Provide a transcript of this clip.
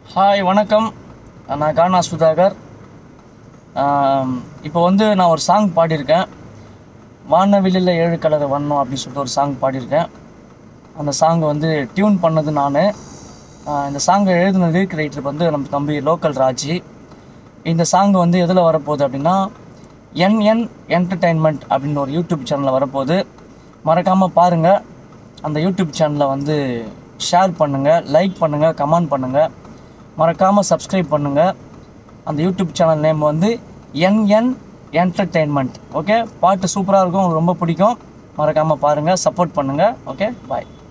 hi வணக்கம் நான் கானா சுதாகர் ஆம், இப்போ வந்து நான் ஒரு சாங் பாடியிருக்கேன் வானவில்லில் ஏழு கலர் வண்ணம் அப்படின்னு சொல்லிட்டு ஒரு சாங் பாடியிருக்கேன் அந்த சாங் வந்து டியூன் பண்ணது நான் இந்த சாங்கை எழுதின லிரிக் ரைட்டர் வந்து நம்ம தம்பி லோக்கல் ராஜி இந்த சாங் வந்து எதில் வரப்போகுது அப்படின்னா என்என் என்டர்டெயின்மெண்ட் அப்படின்னு ஒரு யூடியூப் சேனலில் வரப்போகுது மறக்காமல் பாருங்கள் அந்த யூடியூப் சேனலை வந்து ஷேர் பண்ணுங்கள் லைக் பண்ணுங்கள் கமெண்ட் பண்ணுங்கள் மறக்காமல் சப்ஸ்கிரைப் பண்ணுங்கள் அந்த யூடியூப் சேனல் நேம் வந்து என்என் என்டர்டெயின்மெண்ட் ஓகே பாட்டு சூப்பராக இருக்கும் உங்களுக்கு ரொம்ப பிடிக்கும் மறக்காமல் பாருங்கள் சப்போர்ட் பண்ணுங்கள் ஓகே பாய்